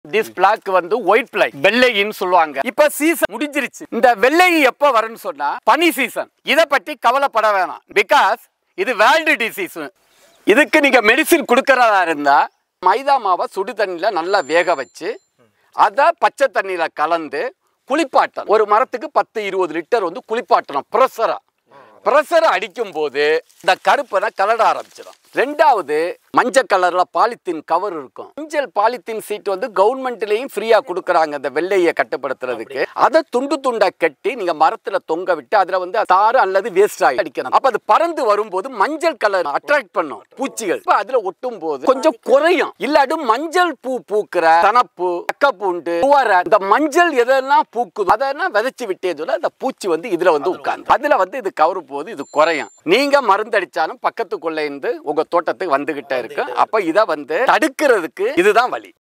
this black வந்து white fly வெள்ளையின்னு சொல்லுவாங்க இப்ப சீசன் முடிஞ்சிருச்சு இந்த வெள்ளை எப்ப வரும்னு சொன்னா பனி சீசன் இத பத்தி கவலைப்பட வேணாம் பிகாஸ் இது வேர்ல்டு டிசீஸ் இதுக்கு நீங்க மெடிசின் கொடுக்கறதா இருந்தா மைதா மாவை சுடு தண்ணியில நல்லா வேக வச்சு அதை பச்சை தண்ணியில கலந்து குளிப்பாட்டணும் ஒரு மரத்துக்கு பத்து இருபது லிட்டர் வந்து குளிப்பாட்டணும் ப்ரெஷரா ப்ரெஷரை அடிக்கும் போது இந்த கருப்பனை கலட ஆரம்பிச்சிடும் ரெண்டாவது மஞ்சள் கலர்ல பாலித்தீன் கவர் இருக்கும் மஞ்சள் பாலித்தீன் சீட் வந்து கவர்மெண்ட்லயும் ஃப்ரீயா கொடுக்குறாங்க இந்த வெள்ளையை கட்டுப்படுத்துறதுக்கு அதை துண்டு துண்டா கட்டி நீங்க மரத்துல தொங்க விட்டு அதுல வந்து தாறு அல்லது வேஸ்ட் ஆகி அடிக்கணும் அப்ப அது பறந்து வரும்போது மஞ்சள் கலர் அட்ராக்ட் பண்ணும் பூச்சிகள் இப்ப அதுல ஒட்டும் போது கொஞ்சம் குறையும் இல்லாட்டி மஞ்சள் பூ பூக்கிற தனப்பு அக்கப்பூண்டு பூவரை இந்த மஞ்சள் எதெல்லாம் பூக்குது அதெல்லாம் விதைச்சு விட்டே சொல்ல அந்த பூச்சி வந்து இதுல வந்து உட்கார்ந்து அதுல வந்து இது கவரும் போது இது குறையும் நீங்க மருந்தடிச்சாலும் பக்கத்துக்குள்ள இருந்து உங்க தோட்டத்துக்கு வந்துகிட்டே இருக்கு அப்ப இத வந்து தடுக்கிறதுக்கு இதுதான் வழி